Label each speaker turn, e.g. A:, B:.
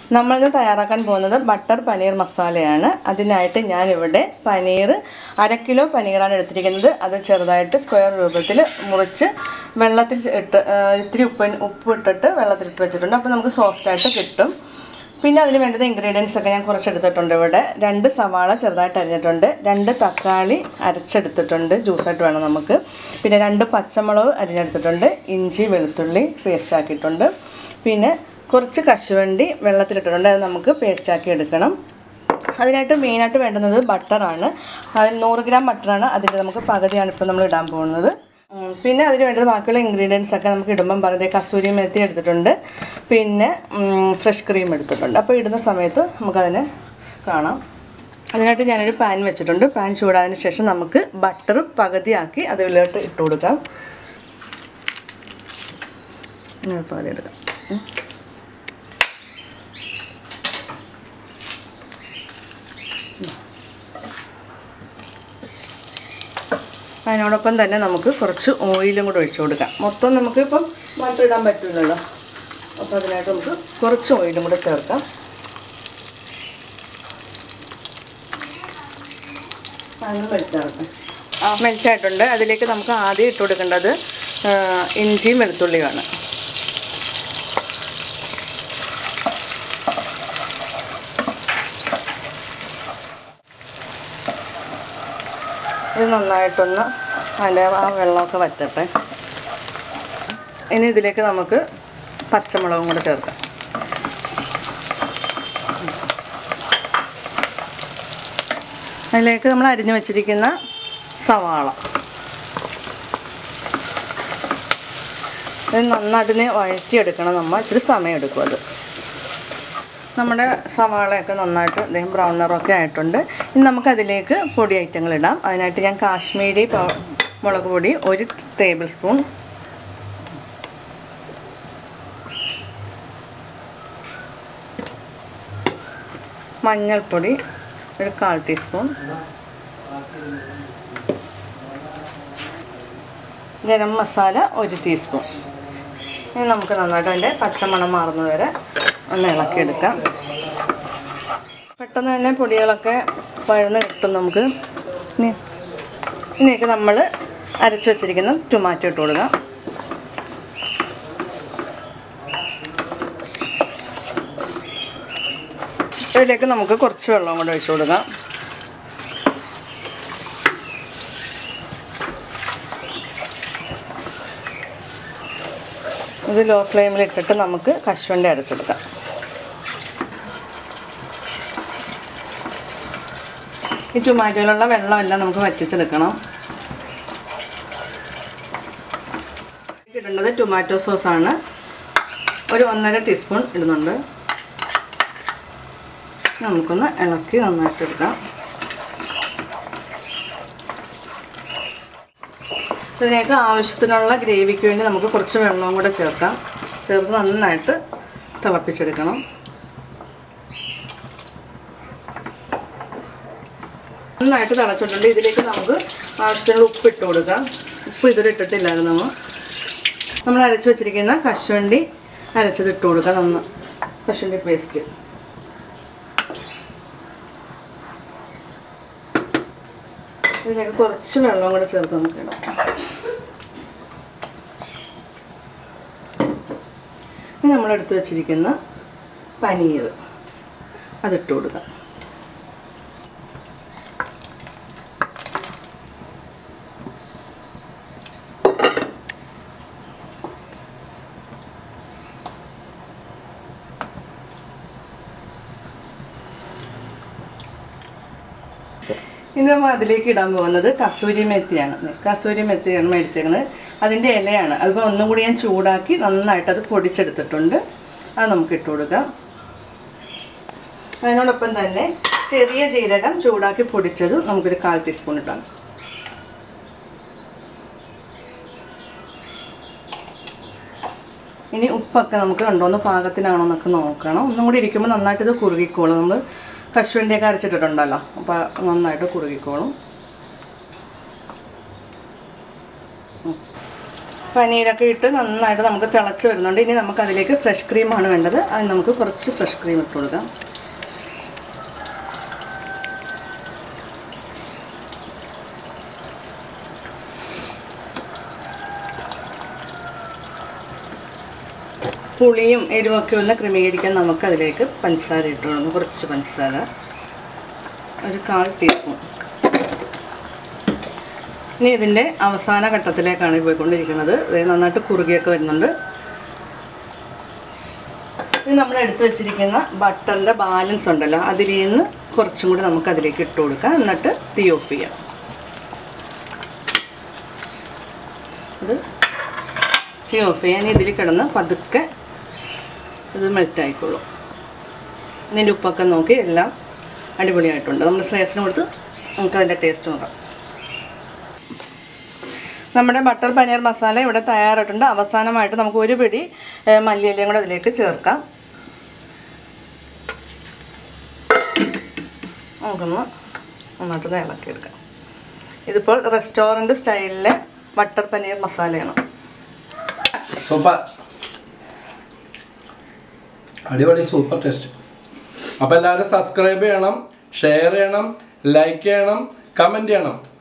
A: നമ്മളിന്ന് തയ്യാറാക്കാൻ പോകുന്നത് ബട്ടർ പനീർ മസാലയാണ് അതിനായിട്ട് ഞാനിവിടെ പനീർ അര കിലോ പനീറാണ് എടുത്തിരിക്കുന്നത് അത് ചെറുതായിട്ട് സ്ക്വയർ രൂപത്തിൽ മുറിച്ച് വെള്ളത്തിൽ ഇട്ട് ആ, ഇത്തിരി ഉപ്പ് ഉപ്പ് ഇട്ടിട്ട് വെള്ളത്തിലിട്ട് വെച്ചിട്ടുണ്ട് അപ്പോൾ നമുക്ക് സോഫ്റ്റായിട്ട് കിട്ടും പിന്നെ അതിന് വേണ്ടുന്ന ഇൻഗ്രീഡിയൻസ് ഒക്കെ ഞാൻ കുറച്ച് എടുത്തിട്ടുണ്ട് ഇവിടെ രണ്ട് സവാള ചെറുതായിട്ട് അരിഞ്ഞിട്ടുണ്ട് രണ്ട് തക്കാളി അരച്ചെടുത്തിട്ടുണ്ട് ജ്യൂസായിട്ട് വേണം നമുക്ക് പിന്നെ രണ്ട് പച്ചമുളക് അരിഞ്ഞെടുത്തിട്ടുണ്ട് ഇഞ്ചി വെളുത്തുള്ളി പേസ്റ്റ് ആക്കിയിട്ടുണ്ട് പിന്നെ കുറച്ച് കശുവണ്ടി വെള്ളത്തിലിട്ടിട്ടുണ്ട് അത് നമുക്ക് പേസ്റ്റ് ആക്കി എടുക്കണം അതിനായിട്ട് മെയിനായിട്ട് വേണ്ടുന്നത് ബട്ടറാണ് അതിൽ നൂറ് ഗ്രാം ബട്ടറാണ് അതിൽ നമുക്ക് പകുതിയാണ് ഇപ്പോൾ നമ്മൾ ഇടാൻ പോകുന്നത് ഉം, പിന്നെ അതിന് വേണ്ടത് ബാക്കിയുള്ള ഇൻഗ്രീഡിയൻസ് ഒക്കെ നമുക്ക് ഇടുമ്പം പറഞ്ഞത് കസൂരി മെത്തി എടുത്തിട്ടുണ്ട് പിന്നെ ഫ്രഷ് ക്രീം എടുത്തിട്ടുണ്ട് അപ്പോൾ ഇടുന്ന സമയത്ത് നമുക്കതിനെ കാണാം അതിനായിട്ട് ഞാനൊരു പാൻ വെച്ചിട്ടുണ്ട് പാൻ ചൂടായതിന് ശേഷം നമുക്ക് ബട്ടർ പകുതിയാക്കി അതിലോട്ട് ഇട്ട് കൊടുക്കാം ഇങ്ങനെ പകുതി എടുക്കാം ഉം. അതിനോടൊപ്പം തന്നെ നമുക്ക് കുറച്ച് ഓയിലും കൂടെ ഒഴിച്ചു കൊടുക്കാം മൊത്തം നമുക്ക് ഇപ്പം ബട്ടർ ഇടാൻ പറ്റില്ലല്ലോ അപ്പോൾ അതിനായിട്ട് നമുക്ക് കുറച്ച് ഓയിലും കൂടെ ചേർക്കാം അങ്ങനെ മെൽറ്റാകട്ടെ മെൽറ്റായിട്ടുണ്ട് അതിലേക്ക് നമുക്ക് ആദ്യം ഇട്ട് കൊടുക്കേണ്ടത് ആ, ഇഞ്ചിയും വെളുത്തുള്ളിയുമാണ് ഇത് നന്നായിട്ടൊന്ന് അതിൻ്റെ ആ വെള്ളമൊക്കെ വറ്റട്ടെ ഇനി ഇതിലേക്ക് നമുക്ക് പച്ചമുളകും കൂടെ ചേർക്കാം അതിലേക്ക് നമ്മൾ അരിഞ്ഞു വെച്ചിരിക്കുന്ന സവാള ഇത് നന്നായിട്ടിനെ വഴറ്റിയെടുക്കണം നമ്മൾ ഇച്ചിരി സമയം എടുക്കും അത് നമ്മുടെ സവാളയൊക്കെ നന്നായിട്ട് അദ്ദേഹം ബ്രൗൺ നിറമൊക്കെ ആയിട്ടുണ്ട് ഇനി നമുക്കതിലേക്ക് പൊടി ഐറ്റങ്ങൾ ഇടാം അതിനായിട്ട് ഞാൻ കാശ്മീരി പൗ- മുളക് പൊടി ഒരു ടേബിൾ സ്പൂൺ മഞ്ഞൾപ്പൊടി ഒരു കാൽ ടീസ്പൂൺ ഗരം മസാല ഒരു ടീസ്പൂൺ ഇനി നമുക്ക് നന്നായിട്ട് അതിൻ്റെ പച്ചമണം മാറുന്നത് വരെ ഒന്ന് ഇളക്കിയെടുക്കാം പെട്ടെന്ന് തന്നെ പൊടികളൊക്കെ പഴന്ന് കിട്ടും നമുക്ക് ഇനി ഇനിയൊക്കെ നമ്മൾ അരച്ച് വെച്ചിരിക്കുന്ന ടൊമാറ്റോ ഇട്ട് കൊടുക്കാം ഇതിലേക്ക് നമുക്ക് കുറച്ച് വെള്ളം കൂടെ ഒഴിച്ചു കൊടുക്കാം ഇത് ലോ ഫ്ലെയിമിൽ ഇട്ടിട്ട് നമുക്ക് കശുവണ്ടി അരച്ചെടുക്കാം ഈ ടൊമാറ്റോയിലുള്ള വെള്ളമെല്ലാം നമുക്ക് വറ്റിച്ചെടുക്കണം ഇടുന്നത് ടൊമാറ്റോ സോസാണ് ഒരു ഒന്നര ടീസ്പൂൺ ഇടുന്നുണ്ട് നമുക്കൊന്ന് ഇളക്കി നന്നായിട്ട് എടുക്കാം ഇതിലേക്ക് ആവശ്യത്തിനുള്ള ഗ്രേവിക്ക് വേണ്ടി നമുക്ക് കുറച്ച് വെള്ളവും കൂടെ ചേർക്കാം ചേർത്ത് നന്നായിട്ട് തിളപ്പിച്ചെടുക്കണം നന്നായിട്ട് തിളച്ചിട്ടുണ്ട് ഇതിലേക്ക് നമുക്ക് ആവശ്യത്തിനുള്ള ഉപ്പ് ഇട്ട് കൊടുക്കാം ഉപ്പ് ഇതുവരെ ഇട്ടിട്ടില്ലായിരുന്നു നമ്മൾ നമ്മൾ അരച്ച് വെച്ചിരിക്കുന്ന കശുവണ്ടി അരച്ചത് ഇട്ട് കൊടുക്കാം നന്ന് കശുവണ്ടി പേസ്റ്റ് ഇതിലേക്ക് കുറച്ച് വെള്ളം കൂടെ ചേർത്ത് നമുക്ക് ഇടാം ഇനി നമ്മൾ എടുത്തു വെച്ചിരിക്കുന്ന പനീർ അതിട്ട് കൊടുക്കാം ഇനി നമ്മൾ അതിലേക്ക് ഇടാൻ പോകുന്നത് കസൂരി മെത്തിയാണ് കസൂരി മെത്തിയാണ് മേടിച്ചേക്കുന്നത് അതിൻ്റെ ഇലയാണ് അതിപ്പോൾ ഒന്നും കൂടി ഞാൻ ചൂടാക്കി നന്നായിട്ട് അത് പൊടിച്ചെടുത്തിട്ടുണ്ട് അത് നമുക്ക് ഇട്ട് കൊടുക്കാം അതിനോടൊപ്പം തന്നെ ചെറിയ ജീരകം ചൂടാക്കി പൊടിച്ചത് നമുക്കൊരു കാൽ ടീസ്പൂൺ ഇടാം ഇനി ഉപ്പൊക്കെ നമുക്ക് ഉണ്ടോന്ന് പാകത്തിനാണോ എന്നൊക്കെ നോക്കണം ഒന്നും കൂടി ഇരിക്കുമ്പോൾ നന്നായിട്ട് ഇത് കുറുകിക്കോളും നമ്മൾ കശുവണ്ടിയൊക്കെ അരച്ചിട്ടുണ്ടല്ലോ അപ്പോൾ നന്നായിട്ട് കുറുകിക്കോളും പനീരൊക്കെ ഇട്ട് നന്നായിട്ട് നമുക്ക് തിളച്ച് വരുന്നുണ്ട് ഇനി നമുക്ക് അതിലേക്ക് ഫ്രഷ് ക്രീമാണ് വേണ്ടത് അത് നമുക്ക് കുറച്ച് ഫ്രഷ് ക്രീം ഇട്ട് കൊടുക്കാം പുളിയും എരിവൊക്കെ ഒന്ന് ക്രമീകരിക്കാൻ നമുക്ക് അതിലേക്ക് പഞ്ചസാര ഇട്ട് കൊടുക്കും കുറച്ച് പഞ്ചസാര ഒരു കാൽ ടീസ്പൂൺ ഇനി ഇതിൻ്റെ അവസാന ഘട്ടത്തിലേക്കാണ് പോയിക്കൊണ്ടിരിക്കുന്നത് ഇത് നന്നായിട്ട് കുറുകിയൊക്കെ വരുന്നുണ്ട് ഇനി നമ്മൾ എടുത്തു വെച്ചിരിക്കുന്ന ബട്ടറിൻ്റെ ബാലൻസ് ഉണ്ടല്ലോ അതിൽ നിന്ന് കുറച്ചും കൂടി നമുക്ക് അതിലേക്ക് ഇട്ട് കൊടുക്കാം എന്നിട്ട് തീ ഓഫ് ചെയ്യാം ഇത് തീ ഓഫ് ചെയ്യാൻ ഇതിൽ കിടന്ന് പതുക്കെ ഇത് മെൽറ്റ് ആയിക്കോളും ഇതിൻ്റെ ഉപ്പൊക്കെ നോക്കി എല്ലാം അടിപൊളിയായിട്ടുണ്ട് നമ്മൾ ശ്രേയസിന് കൊടുത്ത് നമുക്ക് അതിൻ്റെ ടേസ്റ്റ് നോക്കാം നമ്മുടെ ബട്ടർ പനീർ മസാല ഇവിടെ തയ്യാറായിട്ടുണ്ട് അവസാനമായിട്ട് നമുക്ക് ഒരു പിടി ഏഹ്, മല്ലിയിലയും കൂടെ അതിലേക്ക് ചേർക്കാം നമുക്കൊന്ന് നന്നായിട്ട് ഇത് ഇളക്കിയെടുക്കാം ഇതിപ്പോൾ റെസ്റ്റോറൻറ്റ് സ്റ്റൈലിലെ ബട്ടർ പനീർ മസാലയാണ്
B: സൂപ്പർ അടിപൊളി സൂപ്പർ ടേസ്റ്റ് അപ്പോൾ എല്ലാവരും സബ്സ്ക്രൈബ് ചെയ്യണം ഷെയർ ചെയ്യണം ലൈക്ക് ചെയ്യണം കമൻറ്റ് ചെയ്യണം